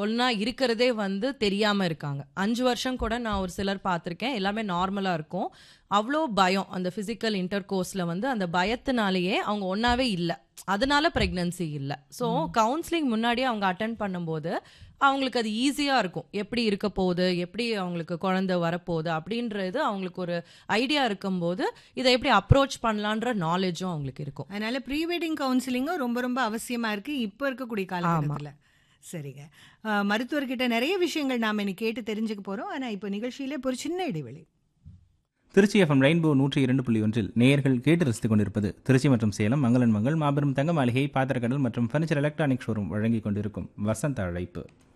ஒண்ணா இருக்கிறதே வந்து தெரியாம இருக்காங்க அஞ்சு வருஷம் கூட நான் ஒரு சிலர் பார்த்துருக்கேன் எல்லாமே நார்மலா இருக்கும் அவ்வளோ பயம் அந்த பிசிக்கல் இன்டர் கோர்ஸ்ல வந்து அந்த பயத்தினாலேயே அவங்க ஒன்னாவே இல்லை அதனால பிரெக்னன்சி இல்லை ஸோ கவுன்சிலிங் முன்னாடியே அவங்க அட்டன் பண்ணும்போது அவங்களுக்கு அது ஈஸியாக இருக்கும் எப்படி இருக்க போகுது எப்படி அவங்களுக்கு குழந்தை வரப்போகுது அப்படின்றது அவங்களுக்கு ஒரு ஐடியா இருக்கும்போது இதை எப்படி அப்ரோச் பண்ணலான்ற நாலேஜும் அவங்களுக்கு இருக்கும் அதனால ப்ரீ வெட்டிங் கவுன்சிலிங்கும் ரொம்ப ரொம்ப அவசியமா இருக்கு இப்போ இருக்கக்கூடிய காலகட்டத்தில் சரிங்க அஹ், மருத்துவர்கிட்ட நிறைய விஷயங்கள் நாம இன்னைக்கு கேட்டு தெரிஞ்சுக்க போறோம் ஆனா இப்போ நிகழ்ச்சியில இப்போ ஒரு சின்ன இடைவெளி திருச்சி எஃப்எம் ரெயின்போ நூற்றி இரண்டு புள்ளி ஒன்றில் நேயர்கள் கேட்டு ரசித்துக் கொண்டிருப்பது திருச்சி மற்றும் சேலம் மங்களன் மங்கள் மாபெரும் தங்க மாளிகை பாத்திரக்கடல் மற்றும் ஃபர்னிச்சர் எலக்ட்ரானிக் ஷோரூம் வழங்கிக் கொண்டிருக்கும் வசந்த அழைப்பு